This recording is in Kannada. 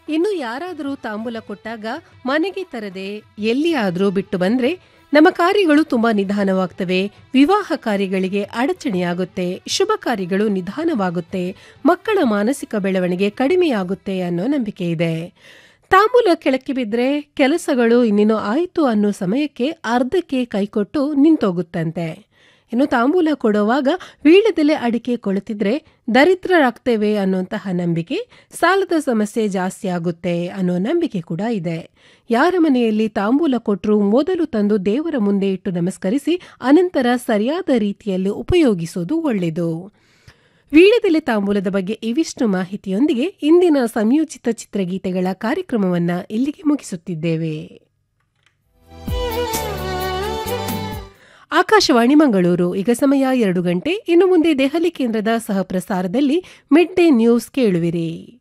ಇನ್ನು ಯಾರಾದರೂ ತಾಂಬೂಲ ಕೊಟ್ಟಾಗ ಮನೆಗೆ ತರದೆ ಎಲ್ಲಿಯಾದರೂ ಬಿಟ್ಟು ಬಂದ್ರೆ ನಮ್ಮ ಕಾರ್ಯಗಳು ತುಂಬಾ ನಿಧಾನವಾಗ್ತವೆ ವಿವಾಹ ಕಾರ್ಯಗಳಿಗೆ ಅಡಚಣೆಯಾಗುತ್ತೆ ಶುಭ ಕಾರ್ಯಗಳು ನಿಧಾನವಾಗುತ್ತೆ ಮಕ್ಕಳ ಮಾನಸಿಕ ಬೆಳವಣಿಗೆ ಕಡಿಮೆಯಾಗುತ್ತೆ ಅನ್ನೋ ನಂಬಿಕೆ ಇದೆ ತಾಂಬೂಲ ಕೆಳಕ್ಕೆ ಬಿದ್ದರೆ ಕೆಲಸಗಳು ಇನ್ನೇನು ಆಯಿತು ಅನ್ನೋ ಸಮಯಕ್ಕೆ ಅರ್ಧಕ್ಕೆ ಕೈಕೊಟ್ಟು ನಿಂತೋಗುತ್ತಂತೆ ಇನ್ನು ತಾಂಬೂಲ ಕೊಡುವಾಗ ವೀಳ್ಯದೆಲೆ ಅಡಿಕೆ ಕೊಳುತ್ತಿದ್ರೆ ದರಿದ್ರರಾಗ್ತೇವೆ ಅನ್ನುವಂತಹ ನಂಬಿಕೆ ಸಾಲದ ಸಮಸ್ಯೆ ಜಾಸ್ತಿ ಆಗುತ್ತೆ ಅನ್ನೋ ನಂಬಿಕೆ ಕೂಡ ಇದೆ ಯಾರ ಮನೆಯಲ್ಲಿ ತಾಂಬೂಲ ಕೊಟ್ಟರು ಮೊದಲು ತಂದು ದೇವರ ಮುಂದೆ ಇಟ್ಟು ನಮಸ್ಕರಿಸಿ ಅನಂತರ ಸರಿಯಾದ ರೀತಿಯಲ್ಲಿ ಉಪಯೋಗಿಸೋದು ಒಳ್ಳೆಯದು ವೀಳ್ಯದೆಲೆ ತಾಂಬೂಲದ ಬಗ್ಗೆ ಇವಿಷ್ಟು ಮಾಹಿತಿಯೊಂದಿಗೆ ಇಂದಿನ ಸಂಯೋಜಿತ ಚಿತ್ರಗೀತೆಗಳ ಕಾರ್ಯಕ್ರಮವನ್ನ ಇಲ್ಲಿಗೆ ಮುಗಿಸುತ್ತಿದ್ದೇವೆ ಆಕಾಶವಾಣಿ ಮಂಗಳೂರು ಈಗ ಸಮಯ ಎರಡು ಗಂಟೆ ಇನ್ನು ಮುಂದೆ ದೆಹಲಿ ಕೇಂದ್ರದ ಸಹ ಪ್ರಸಾರದಲ್ಲಿ ಮಿಡ್ ಡೇ ನ್ಯೂಸ್ ಕೇಳುವಿರಿ